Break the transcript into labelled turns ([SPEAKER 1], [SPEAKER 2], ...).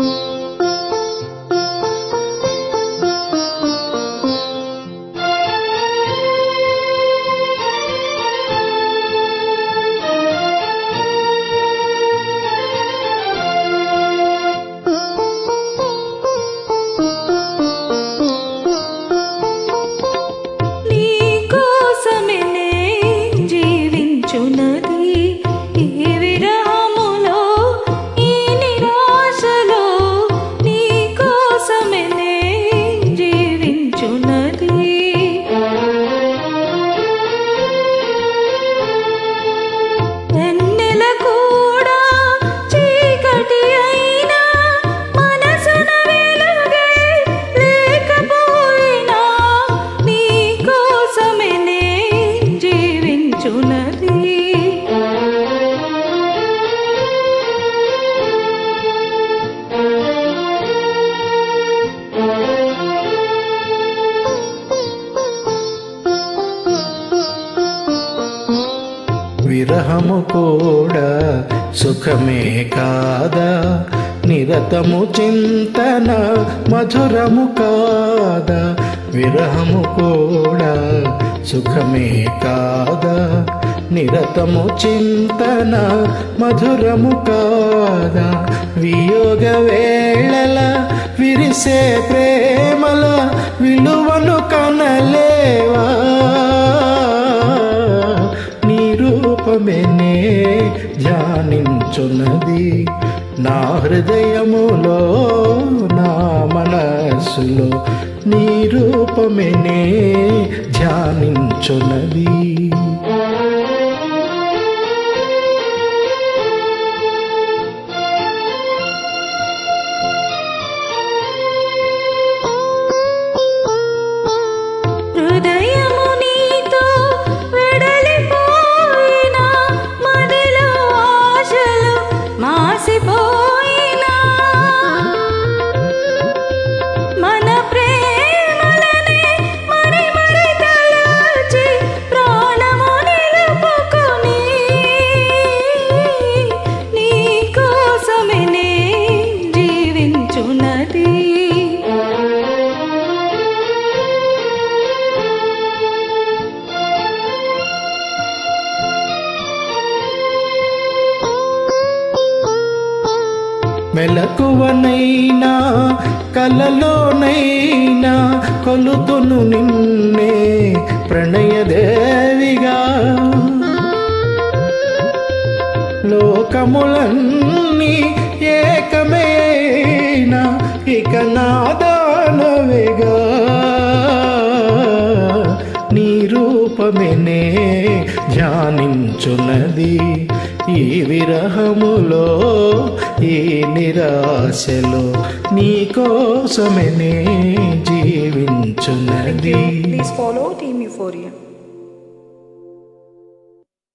[SPEAKER 1] నీ కోసమే నే జీవించున్నది ఈ విరహములో ఈ నిరాశలో నీ కోసమే నే జీవించున్నది వెన్నెల కూడా చీకటి అయినా మనసున వెలుగై లేకపోయినా నీ కోసమే నే జీవించున్నది
[SPEAKER 2] విరహము కూడా సుఖమే కాదా నిరతము చింతన మధురము కాదా విరహము కూడా సుఖమే కాదా నిరతము చింతన మధురము కాదా వియోగ వేళల విరిసే ప్రేమల విలువను కనలేవా నీ రూపమేనే ధ్యానించున్నది నా హృదయములో నా మనస్సులో నీ రూపమేనే ధ్యానించున్నది
[SPEAKER 1] హృదయము నీతో వెడలిపోయినా మదిలో ఆశలు మాసిపోయినా మన ప్రేమలనే మరి మరి తలచి ప్రాణము నిలుపుకొని నీ కోసమే నే జీవించున్నది
[SPEAKER 2] మెలకువనైనా కలలోనైనా కొలుతును నిన్నే ప్రణయదేవిగా లోకములన్నీ ఏకమేనా ఇక నాదానవేగా నీ రూపమేనే ధ్యానించున్నది ఈ విరహములో ఈ నిరాశలో నీ కోసమనే జీవించున్నది
[SPEAKER 3] Please follow Team Euphoria.